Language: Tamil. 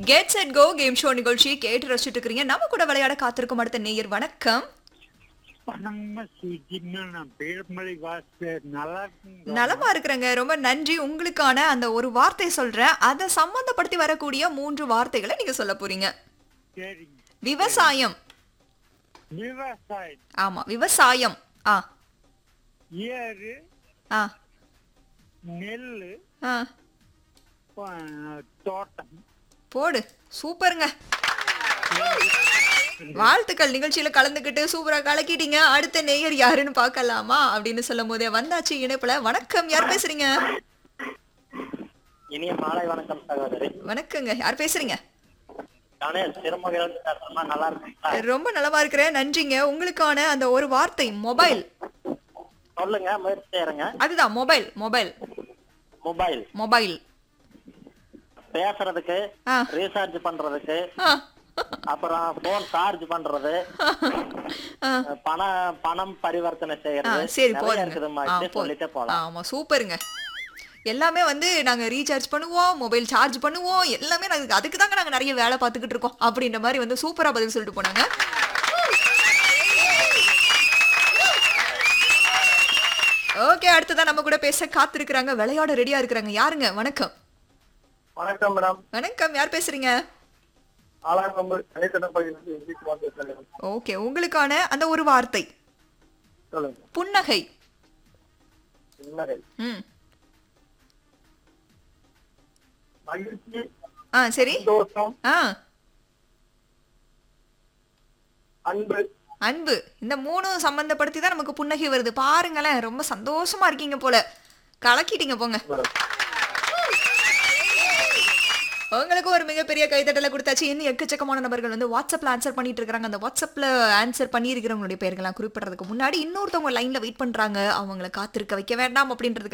Get set go game show நிகழ்ச்சி கேட்டு ரசிச்சுட்டு இருக்கிறீங்க நம்ம கூட விளையாட காத்திருக்கும் அடுத்த நேயர் வணக்கம் வணக்கம்மா சுஜிமா நான் பேர்மலை வாசர் நல்லா இருக்குங்க நலமா இருக்கிறேங்க ரொம்ப நன்றி உங்களுக்கான அந்த ஒரு வார்த்தை சொல்றேன் அதை சம்பந்தப்படுத்தி வரக்கூடிய மூன்று வார்த்தைகளை நீங்க சொல்ல போறீங்க சரிங்க விவசாயம் விவசாயம் ஆமா விவசாயம் ஆ ஏறு ஆ நெல் ஆ தோட்டம் போடு சூப்பருங்க வாழ்த்துக்கள் நிகழ்ச்சியில கலந்துக்கிட்டு சூப்பரா கலக்கிட்டீங்க அடுத்த நேயர் யாருன்னு பார்க்கலாமா அப்படின்னு சொல்லும் போதே வந்தாச்சு இணைப்புல வணக்கம் யார் பேசுறீங்க இனிய மாலை வணக்கம் சகோதரி வணக்கங்க யார் பேசுறீங்க நானே சிறுமுகையிலிருந்து பேசுறேம்மா நல்லா இருக்கீங்களா ரொம்ப நலமா இருக்கிறேன் நன்றிங்க உங்களுக்கான அந்த ஒரு வார்த்தை மொபைல் சொல்லுங்க முயற்சி செய்யறேங்க அதுதான் மொபைல் மொபைல் மொபைல் மொபைல் பேசுறதுக்கு ஆ. ரீசார்ஜ் பண்றதுக்கு ஆ. அப்புறம் போன் சார்ஜ் பண்றது ஆ. பணம் பணம் பரிவர்த்தனை ஆ, செய்யறது சரி நிறைய போதுங்க இருக்குதும்மா ஆ, இப்படியே போதும். சொல்லிட்டே போலாம் ஆமா சூப்பருங்க எல்லாமே வந்து நாங்க ரீசார்ஜ் பண்ணுவோம் மொபைல் சார்ஜ் பண்ணுவோம் எல்லாமே நாங்க அதுக்கு தாங்க நாங்க நிறைய வேலை பார்த்துக்கிட்டு இருக்கோம் அப்படின்ற மாதிரி வந்து சூப்பரா பதில் சொல்லிட்டு போனாங்க ஓகே அடுத்ததான் நம்ம கூட பேச காத்திருக்கிறாங்க விளையாட ரெடியா இருக்கிறாங்க யாருங்க வணக்கம் வணக்கம் மேடம் வணக்கம் யார் பேசுறீங்க ஆலாங்கம்பு தனித்தன பகுதியிலிருந்து பேசுறேன் ஓகே உங்களுக்கான அந்த ஒரு வார்த்தை சொல்லுங்க புன்னகை புன்னகை ம் மகிழ்ச்சி ஆ சரி சந்தோஷம் ஆ அன்பு அன்பு இந்த மூணும் சம்பந்தப்படுத்தி தான் நமக்கு புன்னகை வருது பாருங்களேன் ரொம்ப சந்தோஷமா இருக்கீங்க போல கலக்கிட்டீங்க போங்க உங்களுக்கு ஒரு மிகப்பெரிய கைத்தட்டலை கொடுத்தாச்சு இன்னும் எக்கச்சக்கமான நபர்கள் வந்து வாட்ஸ்அப்ல ஆன்சர் பண்ணிட்டு இருக்காங்க அந்த வாட்ஸ்அப்ல ஆன்சர் பண்ணியிருக்கிறவங்களுடைய பெயர்கள்லாம் குறிப்பிடறதுக்கு முன்னாடி இன்னொருத்தவங்க லைன்ல வெயிட் பண்றாங்க அவங்கள காத்திருக்க வைக்க வேண்டாம் அப்படின்றதுக்கு